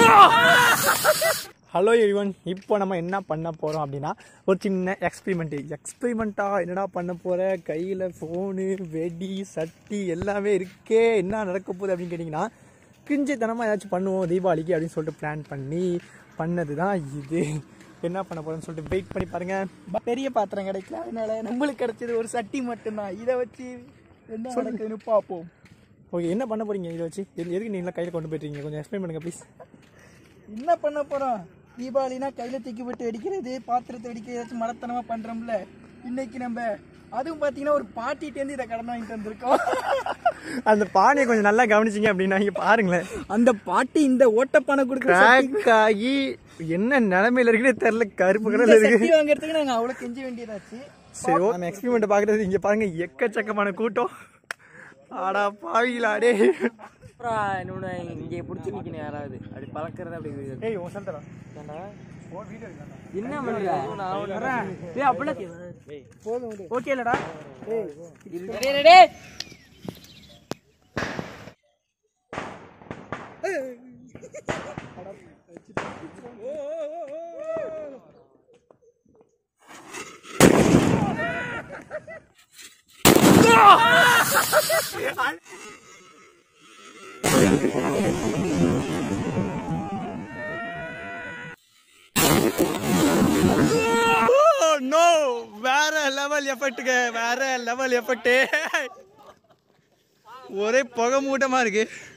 hello everyone இப்போ நம்ம என்ன பண்ண போகிறோம் அப்படின்னா ஒரு சின்ன எக்ஸ்பிரிமெண்ட் எக்ஸ்பிரிமெண்ட்டாக என்னடா பண்ண போகிற கையில் ஃபோனு வெடி சட்டி எல்லாமே இருக்கே என்ன நடக்க போகுது அப்படின்னு கேட்டிங்கன்னா கிஞ்சித்தனமாக ஏதாச்சும் பண்ணுவோம் தீபாவளிக்கு அப்படின்னு சொல்லிட்டு பிளான் பண்ணி பண்ணது தான் இது என்ன பண்ண போகிறோம்னு சொல்லிட்டு வெயிட் பண்ணி பாருங்கள் பெரிய பாத்திரம் கிடைக்கல அதனால நம்மளுக்கு கிடைச்சது ஒரு சட்டி மட்டும்தான் இதை வச்சு என்ன நடக்குதுன்னு பார்ப்போம் ஓகே என்ன பண்ண போகிறீங்க இதை வச்சு எது- எதுக்கு நீங்களா கையில் கொண்டு போயிட்டீங்க கொஞ்சம் எக்ஸ்பிளைன் பண்ணுங்கள் ப்ளீஸ் என்ன பண்ண போறோம் தீபாவளினா கையில தூக்கி போட்டு வெடிக்கிறது பாத்திரத்தை வெடிக்கிறது ஏதாச்சும் மடத்தனமா பண்றோம்ல இன்னைக்கு நம்ம அதுவும் பாத்தீங்கன்னா ஒரு பாட்டிட்டேருந்து இதை கடன் வாங்கிட்டு வந்திருக்கோம் அந்த பானையை கொஞ்சம் நல்லா கவனிச்சிங்க அப்படின்னா இங்கே பாருங்களேன் அந்த பாட்டி இந்த ஓட்டப்பானை கொடுக்குற கிராக் ஆகி என்ன நிலைமையில இருக்குன்னு தெரியல கருப்பு கலர்ல இருக்கு சட்டி வாங்குறதுக்கு நாங்க அவ்வளவு கெஞ்ச வேண்டியதாச்சு சரி ஓ, நம்ம எக்ஸ்பிரிமெண்ட் பார்க்கறது இங்க பாருங்க எக்கச்சக்கமான கூட்டம் ஆடா பாவிகளா டே அப்புறம் இன்னொன்று இங்கே பிடிச்சி நிற்கணும் யாராவது அப்படி பழக்கிறது அப்படி ஏய் உன் சொல்றா என்ன பண்ணுற நான் வரேன் ஏய் அப்படிலாம் ஓகே இல்லடா நோ வேற லெவல் எஃபெக்ட்டுங்க வேற லெவல் எஃபெக்ட் ஒரே புகை மூட்டமா இருக்கு